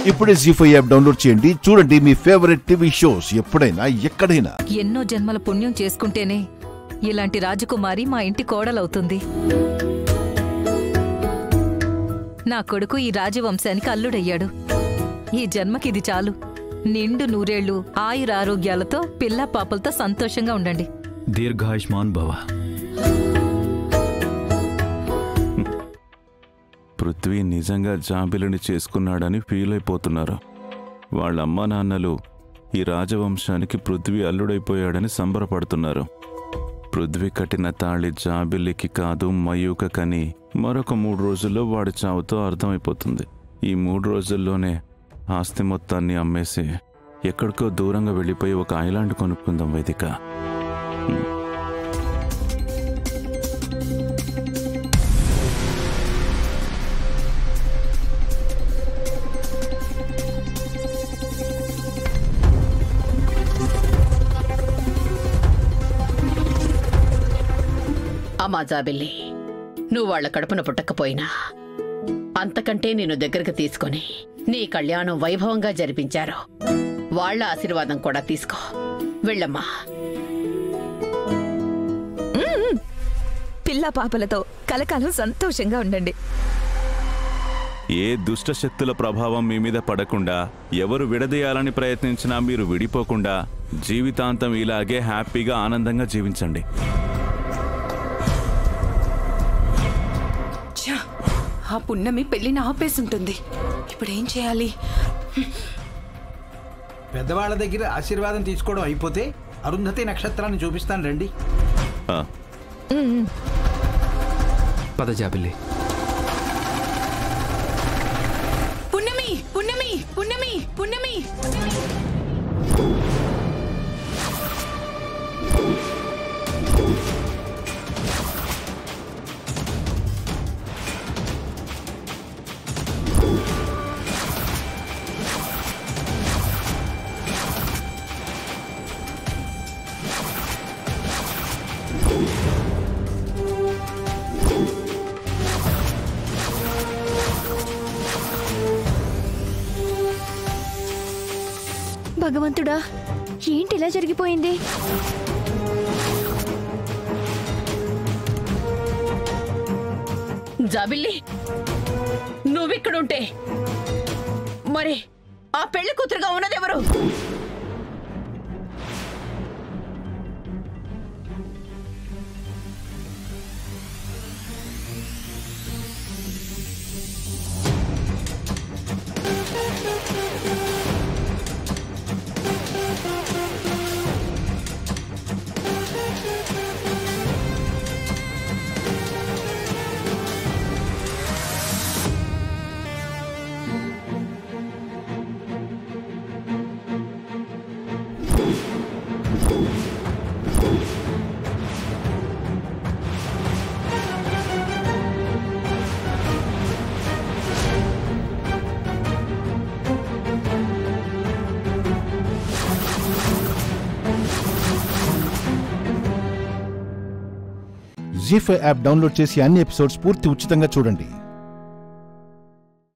ఇప్పుడే G five app download చేయండి చూడండి మీ ఫేవరెట్ టీవీ షోస్ ఎప్పుడైనా ఎక్కడైనా ఎన్నో జన్మల పుణ్యం చేసుకుంటేనే ఇలాంటి రాజకుమారి మా ఇంటి కోడలవుతుంది నా కొడుకు ఈ రాజవంశానికి అల్లుడయ్యాడు ఈ జన్మకిది చాలు నిండు నూరేళ్లు ఆయురారోగ్యాలతో పిల్ల పాపలతో సంతోషంగా ఉండండి దీర్ఘాయుష్మాన్ భవ పృథ్వీ నిజంగా జాబిలిని చేసుకున్నాడని ఫీల్ అయిపోతున్నారు వాళ్ళ అమ్మా నాన్నలు ఈ రాజవంశానికి పృథ్వీ అల్లుడైపోయాడని సంబరపడుతున్నారు పృథ్వీ కట్టిన తాళి జాబిల్లికి కాదు మయూకకని మరొక మూడు రోజుల్లో వాడి చావుతో అర్థమైపోతుంది ఈ మూడు రోజుల్లోనే ఆస్తి మొత్తాన్ని అమ్మేసి ఎక్కడికో దూరంగా వెళ్ళిపోయి ఒక ఐలాండ్ కొనుక్కుందాం వేదిక అమ్మా జాబిల్లి నువ్వు వాళ్ళ కడుపున పుట్టకపోయినా అంతకంటే నేను దగ్గరకు తీసుకొని నీ కళ్యాణం వైభవంగా జరిపించారు వాళ్ళ ఆశీర్వాదం కూడా తీసుకో వెళ్ళమ్మా పిల్ల పాపలతో కలకాలం సంతోషంగా ఉండండి ఏ దుష్ట శక్తుల ప్రభావం మీ మీద పడకుండా ఎవరు విడదీయాలని ప్రయత్నించినా మీరు విడిపోకుండా జీవితాంతం ఇలాగే హ్యాపీగా ఆనందంగా జీవించండి ఛ! ఆ పున్నమి పెళ్లిని ఆపేసుంటుంది ఇప్పుడు ఏం చేయాలి పెద్దవాళ్ళ దగ్గర ఆశీర్వాదం తీసుకోవడం అయిపోతే అరుంధతి నక్షత్రాన్ని చూపిస్తాను రండి ఆ, పద జాబిల్లి పున్నమి పున్నమి పున్నమి పున్నమి భగవంతుడా ఏంటి ఇలా జరిగిపోయింది జాబిల్లి నువ్విక్కడుంటే మరి ఆ పెళ్లి కూతురుగా ఉన్నదెవరు జీ ఫైవ్ యాప్ డౌన్లోడ్ చేసి అన్ని ఎపిసోడ్స్ పూర్తి ఉచితంగా చూడండి